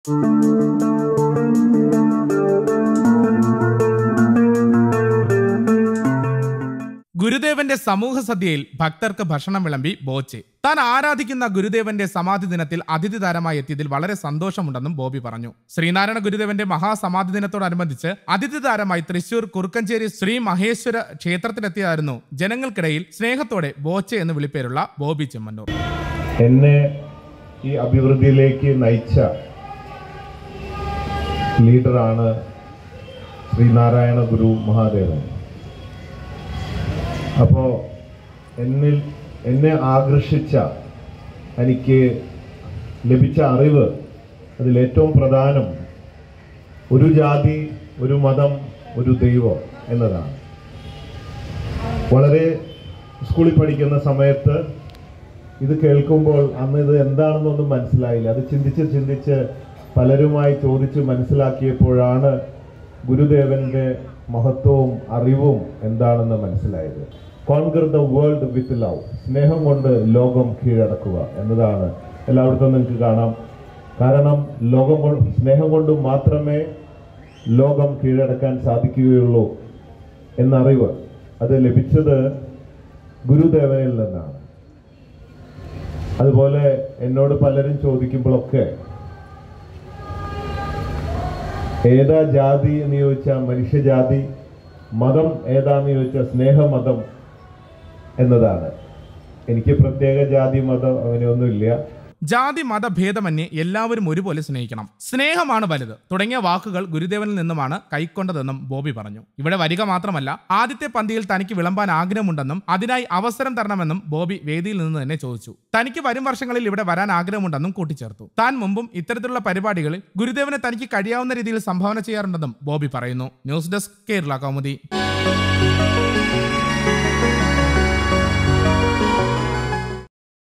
ഗുരുദേവന്റെ സമൂഹ സദ്യയിൽ ഭക്തർക്ക് ഭക്ഷണം വിളമ്പി ബോച്ചെ താൻ ആരാധിക്കുന്ന ഗുരുദേവന്റെ സമാധി ദിനത്തിൽ അതിഥി താരമായി എത്തിയതിൽ വളരെ സന്തോഷമുണ്ടെന്നും ബോബി പറഞ്ഞു ശ്രീനാരായണ ഗുരുദേവന്റെ മഹാസമാധി ദിനത്തോടനുബന്ധിച്ച് അതിഥി താരമായി തൃശൂർ കുറുക്കഞ്ചേരി ശ്രീ മഹേശ്വര ക്ഷേത്രത്തിലെത്തിയതായിരുന്നു ജനങ്ങൾക്കിടയിൽ സ്നേഹത്തോടെ ബോച്ചെ എന്ന് വിളിപ്പേരുള്ള ബോബി ചെമ്മന്നൂർ എന്നെ ഈ അഭിവൃദ്ധിയിലേക്ക് നയിച്ച ലീഡറാണ് ശ്രീനാരായണ ഗുരു മഹാദേവൻ അപ്പോൾ എന്നിൽ എന്നെ ആകർഷിച്ച എനിക്ക് ലഭിച്ച അറിവ് അതിലേറ്റവും പ്രധാനം ഒരു ജാതി ഒരു മതം ഒരു ദൈവം എന്നതാണ് വളരെ സ്കൂളിൽ പഠിക്കുന്ന സമയത്ത് ഇത് കേൾക്കുമ്പോൾ അന്ന് ഇത് എന്താണെന്നൊന്നും മനസ്സിലായില്ല അത് ചിന്തിച്ച് ചിന്തിച്ച് പലരുമായി ചോദിച്ച് മനസ്സിലാക്കിയപ്പോഴാണ് ഗുരുദേവന്റെ മഹത്വവും അറിവും എന്താണെന്ന് മനസ്സിലായത് conquer the world with love സ്നേഹം കൊണ്ട് ലോകം കീഴടക്കുക എന്നതാണ് എല്ലായിടത്തും നിങ്ങൾക്ക് കാണാം കാരണം ലോകം കൊണ്ട് സ്നേഹം കൊണ്ട് മാത്രമേ ലോകം കീഴടക്കാൻ സാധിക്കുകയുള്ളൂ എന്നറിവ് അത് ലഭിച്ചത് ഗുരുദേവനിൽ നിന്നാണ് അതുപോലെ എന്നോട് പലരും ചോദിക്കുമ്പോഴൊക്കെ ഏതാ ജാതി എന്ന് ചോദിച്ചാൽ മനുഷ്യജാതി മതം ഏതാന്ന് ചോദിച്ചാൽ സ്നേഹമതം എന്നതാണ് എനിക്ക് പ്രത്യേക ജാതി മതം അങ്ങനെയൊന്നുമില്ല ജാതി മത ഭേദമന്യേ എല്ലാവരും ഒരുപോലെ സ്നേഹിക്കണം സ്നേഹമാണ് വലുത് തുടങ്ങിയ വാക്കുകൾ ഗുരുദേവനിൽ നിന്നുമാണ് കൈക്കൊണ്ടതെന്നും ബോബി പറഞ്ഞു ഇവിടെ വരിക മാത്രമല്ല ആദ്യത്തെ പന്തിയിൽ തനിക്ക് വിളമ്പാൻ ആഗ്രഹമുണ്ടെന്നും അതിനായി അവസരം തരണമെന്നും ബോബി വേദിയിൽ നിന്ന് തന്നെ ചോദിച്ചു തനിക്ക് വരും വർഷങ്ങളിൽ ഇവിടെ വരാൻ ആഗ്രഹമുണ്ടെന്നും കൂട്ടിച്ചേർത്തു താൻ മുമ്പും ഇത്തരത്തിലുള്ള പരിപാടികളിൽ ഗുരുദേവന് തനിക്ക് കഴിയാവുന്ന രീതിയിൽ സംഭാവന ചെയ്യാറുണ്ടെന്നും ബോബി പറയുന്നു ന്യൂസ് ഡെസ്ക് കേരള കൗമുദി